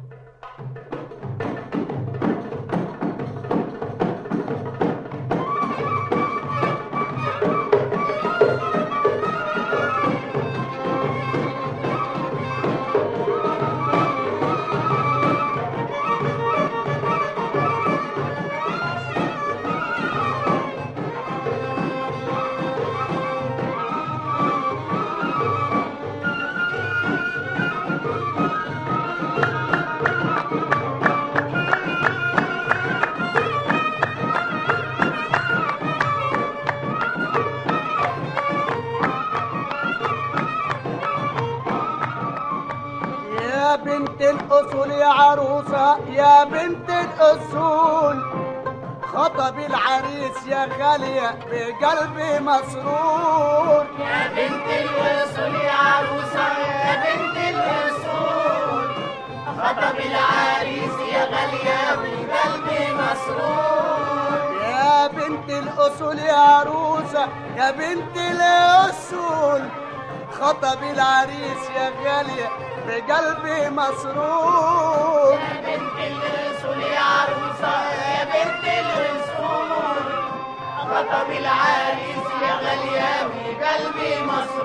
يا بنت الأصول يا عروسة يا بنت الأصول خطب العريس يا غالية بقلبي مسرور يا بنت الوصول يا عروسة يا بنت الوصول خطب العريس يا غالية وقلبي مسرور يا بنت الأصول يا عروسة يا بنت الأصول خطب العريس يا غالية بقلبي مسرور يا بنت الوصول يا عروسة يا بنت الوصول خطب العريس يا غالية وقلبي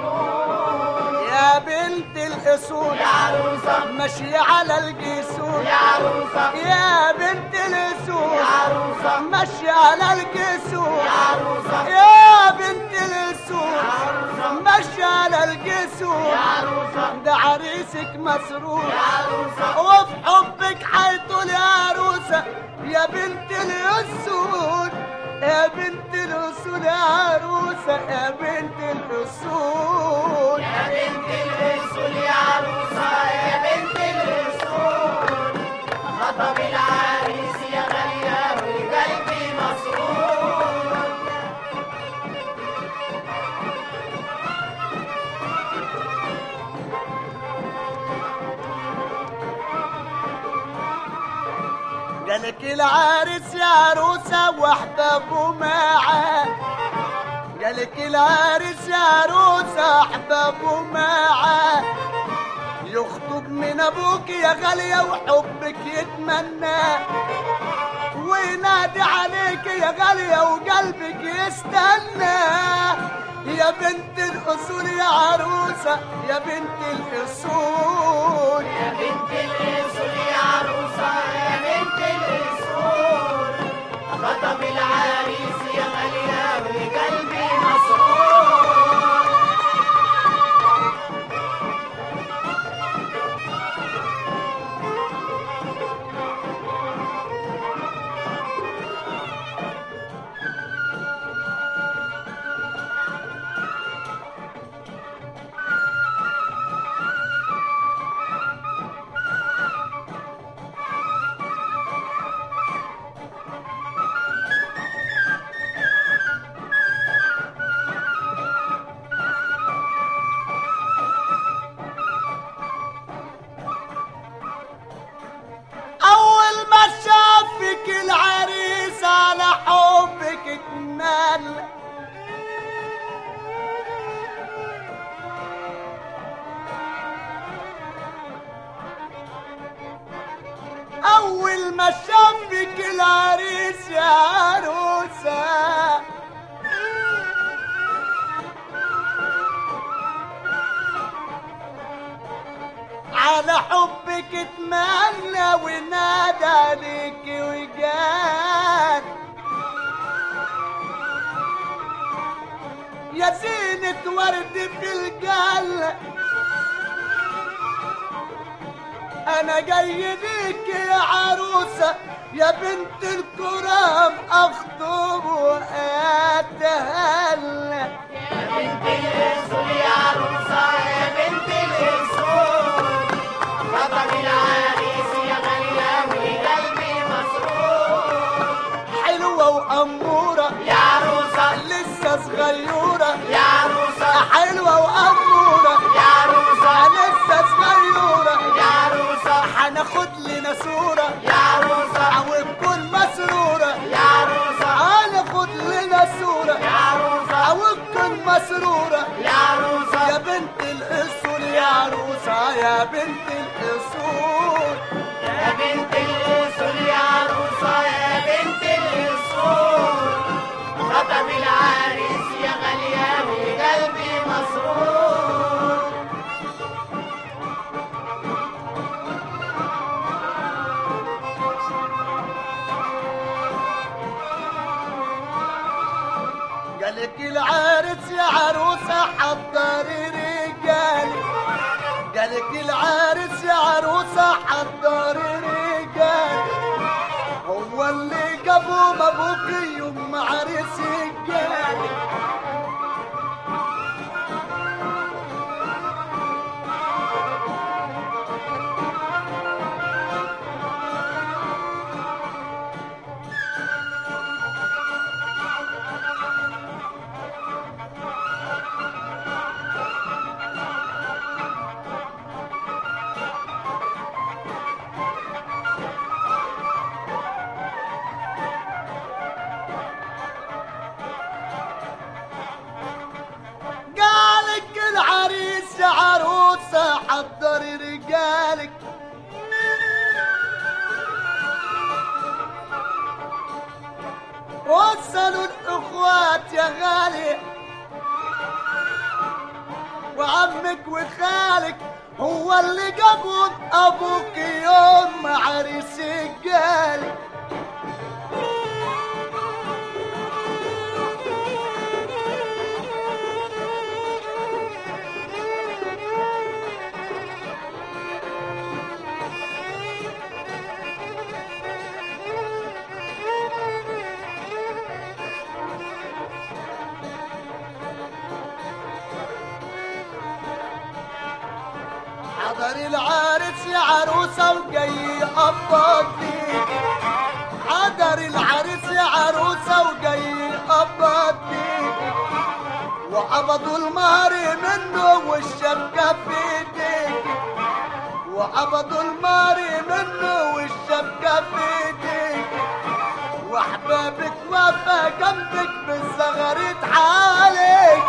مسرور يا بنت الأصول يا عروسة ماشية على الجسور يا عروسة يا بنت الأصول يا عروسة ماشية على الجسور يا عروسة يا بنت الأصول ماشية على الجسور يا عروسة ده عريسك مسرور يا عروسة وفي حبك حيطول يا عروسة يا بنت الأصول يا بنت الأصول يا عروسة يا بنت الأصول يا بنت الوصول يا عروسة يا بنت الوصول خطب العريس يا غالية وقلبي مسرور قالك العريس يا عروسة واحبابه معاه قالك العريس يا عروسة احبابه معاه يخطب من ابوك يا غالية وحبك يتمنى وينادي عليك يا غالية وقلبك يستنى يا بنت الأصول يا عروسة يا بنت الأصول يا بنت الوصول يا عروسة يا بنت الوصول خطب العريس يا غالية وقلبي مسرور أول ما شافك العريس على حبك اتمل أول ما شافك العريس يا عروسة على حبك اتمنى ونادى عليك وقال يا زينة ورد في القلب انا جاي ليك يا عروسة يا بنت الكرام اخطب واتهلى يا بنت الوصول يا عروسة يا بنت الوصول خطب العريس يا غالية وقلبي مسرور حلوة وأمورة يا عروسة لسه صغيرة يا عروسة حلوة وأمورة يا عروسة لسه صغيرة يا عروسة هناخد لنا صورة يا عروسة وتكون مسرورة يا عروسة هناخد لنا صورة يا عروسة وتكون مسرورة يا عروسة يا بنت الأصول يا عروسة يا بنت الأصول عروسة حضري رجالي قالك العريس يا عروسة حضري رجالي هو اللي جابه ابوك يوم عريس الجالي قالك العريس يا عروسة حضري رجالك وصلوا الاخوات يا غالي وعمك وخالك هو اللي جابوا ابوك يوم عريس الجالي حضر العرس يا عروسة وجاي يقبض ليك حضر العرس يا عروسة وجاي يقبض ليك وقبضوا المهر منه والشبكة في ايديك وقبضوا المهر منه والشبكة في ايديك واحبابك واقفة جنبك بالزغرة عليك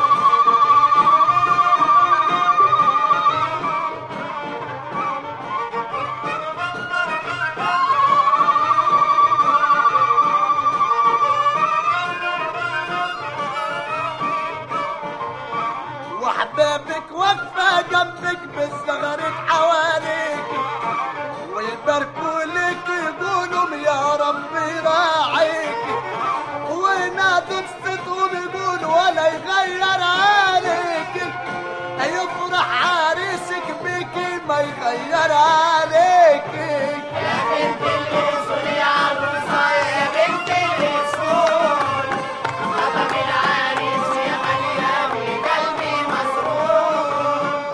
واحبابك واقفة جنبك بالزغرة حواليك ويباركوا لك يقولوا يا رب راعيك ونادوا بصدقهم يقولوا ولا يغير عليك يفرح عريسك بيكي ما يغير عليك يا بنت الأصول يا عروسة يا بنت الأصول خطب العريس يا غالية وقلبي مسرور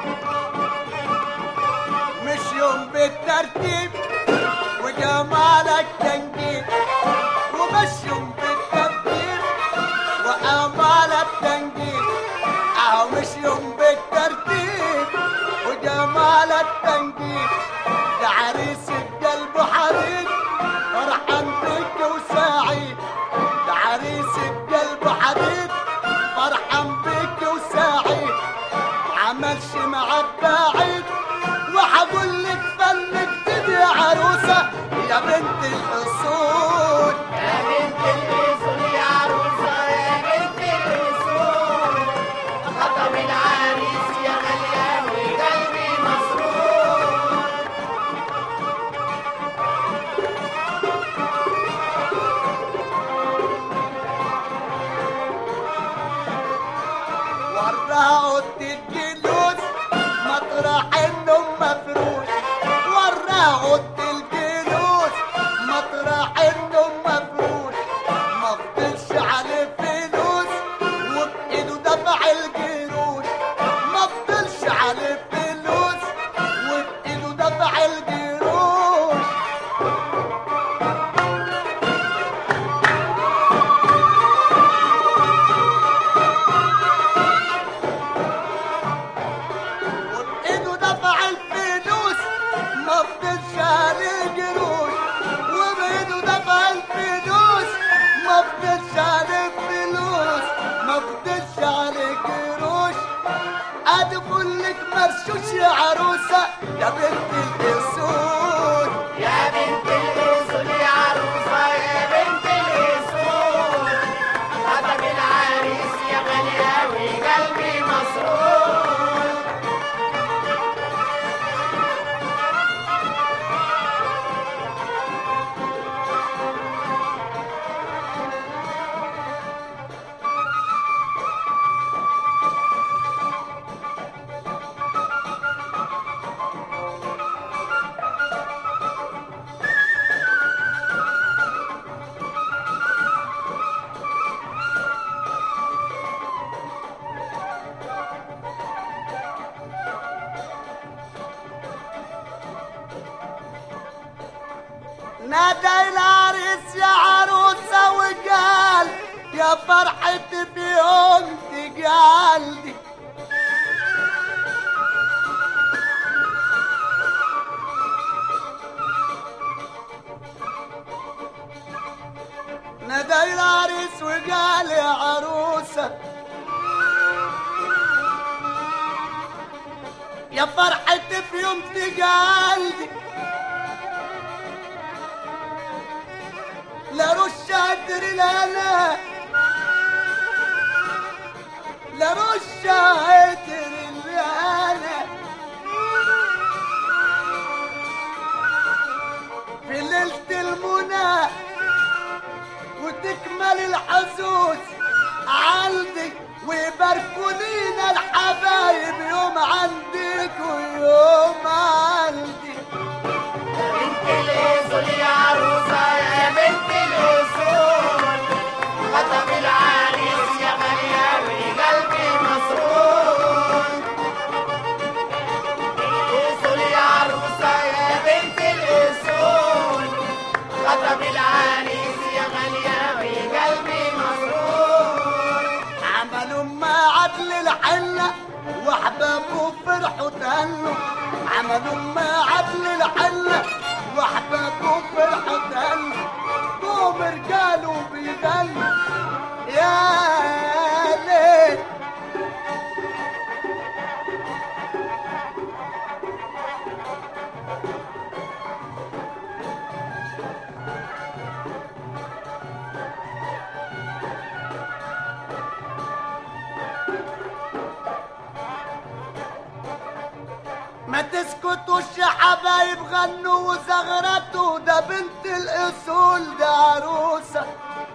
مش يوم بالترتيب وجمالك تنجيب ومش يوم بالترتيب وأمالك تنجيب أو مش يوم بالترتيب وجمالك تنجيب ده عريس القلب حبيب فرحان بك وسعيد ده عريس القلب حبيب فرحان بك وسعيد عملش معاك بعيد وحقول لك فنك تدي عروسة يا بنت الأصول يا بنت الأصول يا عروسة يا بنت الأصول خطب العريس يا غالية وقلبي مسرور وراها اوضه الجلوس مطرح النوم مفروش وراها اوضه الجلوس مطرح النوم مفروش ما فضلش عليه فلوس وبايده دفع الجروش ما فضلش عليه فلوس وبايده دفع الجروش وبإيده دفع الفلوس ما فضلش عليه جروش وبإيده دفع الفلوس ما فضلش عليه فلوس ما فضلش عليه جروش ادي لك مرشوش يا عروسة يا بنت الأصول يا بنت الأصول يا عروسة يا بنت الأصول خطب العريس يا غالية وقلبي مسرور نادى العريس يا عروسة وقال يا فرحتي بيوم تقالدي نادى العريس وقال يا عروسة يا فرحتي في يوم تقالدي لا رش عدري لا لا لا رش عدري لا لا في ليلة المنى وتكمل الحزوز عندي ويباركوا لينا الحبايب يوم عندك ويوم عندي بنت الأصول يا عروسة يا بنت الأصول خطب العريس يا غالية وقلبي مسرور الأصول يا عروسة يا بنت الأصول خطب العريس يا غالية وقلبي مسرور عملوا ما عدل الحلة واحبابه فرحوا تهنوا عملوا ما عدل الحلة واحبابه فرحوا تهنوا قوم رجالوا بيغنوا يا ليل ما تسكتوش يا حبايب غنوا وزغرتوا ده بنت الاصول ده عروسه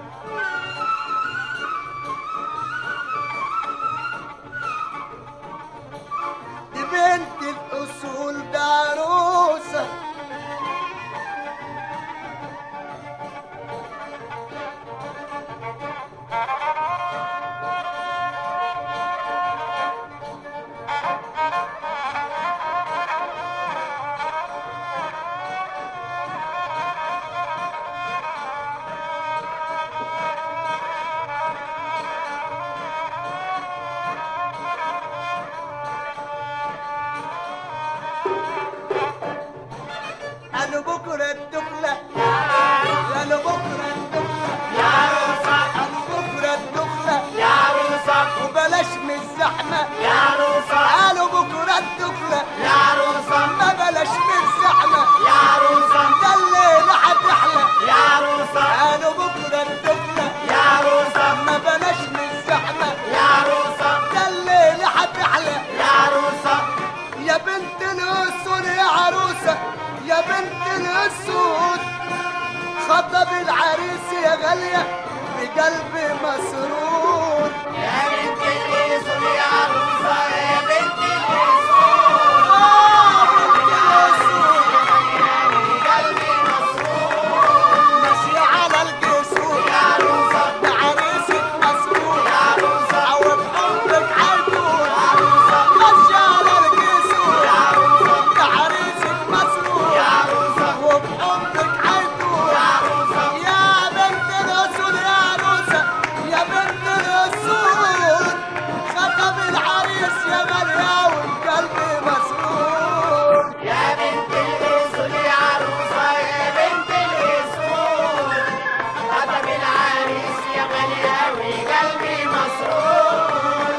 دي بنت الاصول ده عروسه قالوا بكره الدخله قالوا بكره الدخله يا عروسة قالوا بكره الدخله يا عروسة وبلاش من الزحمه يا عروسة قالوا بكره الدخله يا عروسة ما بلاش من الزحمه يا عروسة ده الليله هتحلى يا عروسة قالوا بكره الدخله يا عروسة ما بلاش من الزحمه يا عروسة ده الليله هتحلى يا عروسة يا بنت الاسود يا عروسه يا بنت الاسود خطب العريس يا غاليه بقلبي مسرور يا بنت الأصول يا عروسة يا بنت الأصول آه بنت الاسود قلبي مسرور ماشي على الجسور يا عروسة ده عريسك مسرور يا عروسة او بحبك عيدور يا عروسة ماشي على الجسور يا عروسة ده عريسك مسرور يا عروسة وبحبك عيدور يا عروسة يا بنت الرسول يا عروسة يا بنت الرسول خطب العريس يا غالية وقلبي مسرور يا بنت الأصول يا عروسة يا بنت الأصول خطب العريس يا غالية وقلبي مسرور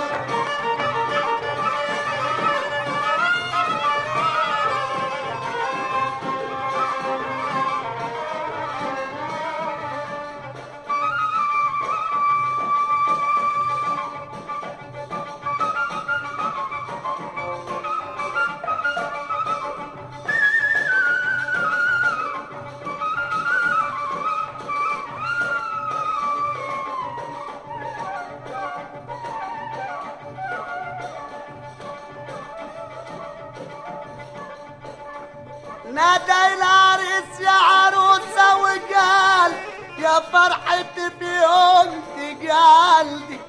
نادى العريس يا عروسة وقال يا فرحتي بيوم تقالدي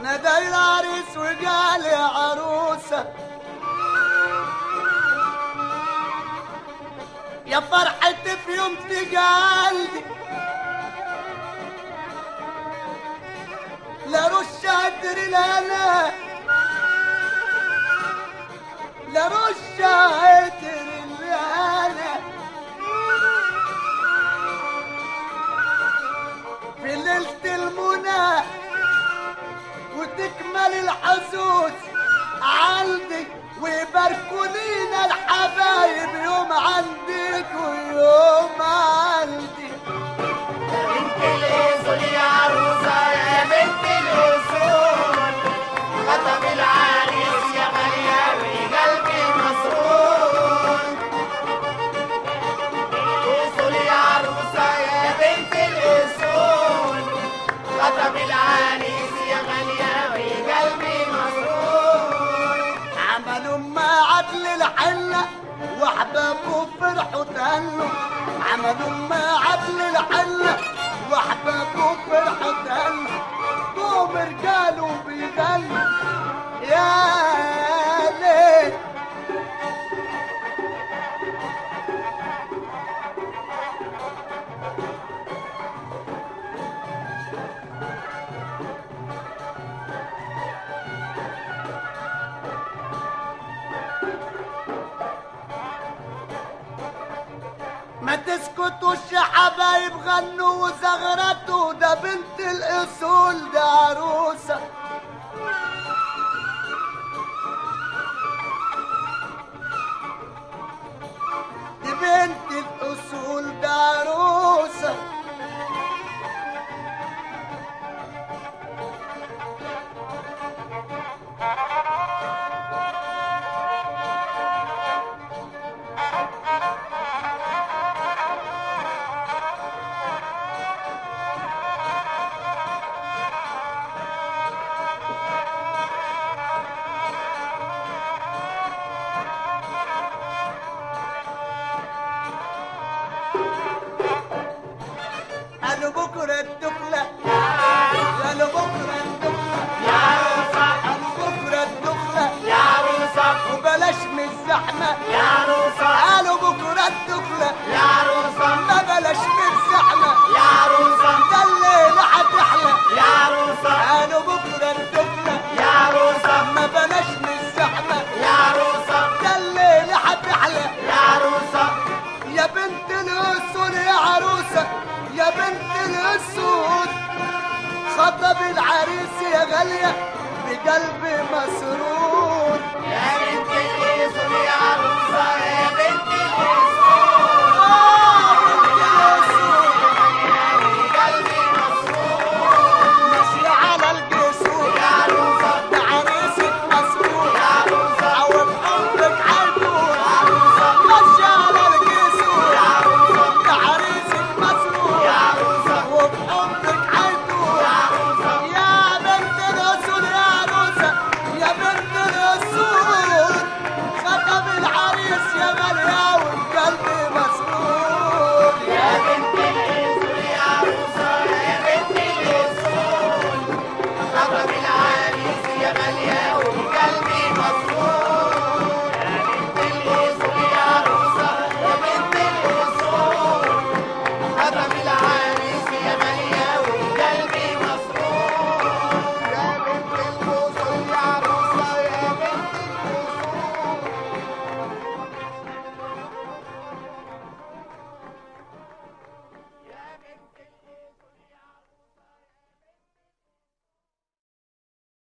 نادى العريس وقال يا عروسة يا فرحتي في يوم قلبي لا رش عطر لا لا لا رش عطر لا لا في ليلة المنى وتكمل الحظوظ عندي ويباركوا لينا الحبايب يوم عندك ويوم عندي يا بنت الأصول يا عروسة يا بنت الأصول خطب العريس يا غالية وقلبي مسرور أصول يا عروسة يا بنت الأصول خطب العريس يا غالية وقلبي مسرور عملوا ما عدل الحلة واحبابه فرحوا تهنوا عملوا ما عدل الحلة واحبابه فرحوا تهنوا قوم رجالوا بيغنوا يا ليل ما تسكتوش يا حبايب غنوا وزغرتوا ده بنت الاصول ده عروسه دي بنت الاصول ده عروسه قالوا بكره الدخله قالوا بكره الدخله يا عروسة قالوا بكره الدخله يا عروسة وبلاش من الزحمه يا عروسة قالوا بكره الدخله يا عروسة ما بلاش من الزحمه يا عروسة ده الليله هتحلى يا عروسة قالوا بكره الدخله يا عروسة ما بلاش من الزحمه يا عروسة ده الليله هتحلى يا عروسة يا بنت الاسود يا عروسه يا بنت الاسود خطب العريس يا غاليه بقلبي مسرور يا بنت الاسود يا عروسة يا بنت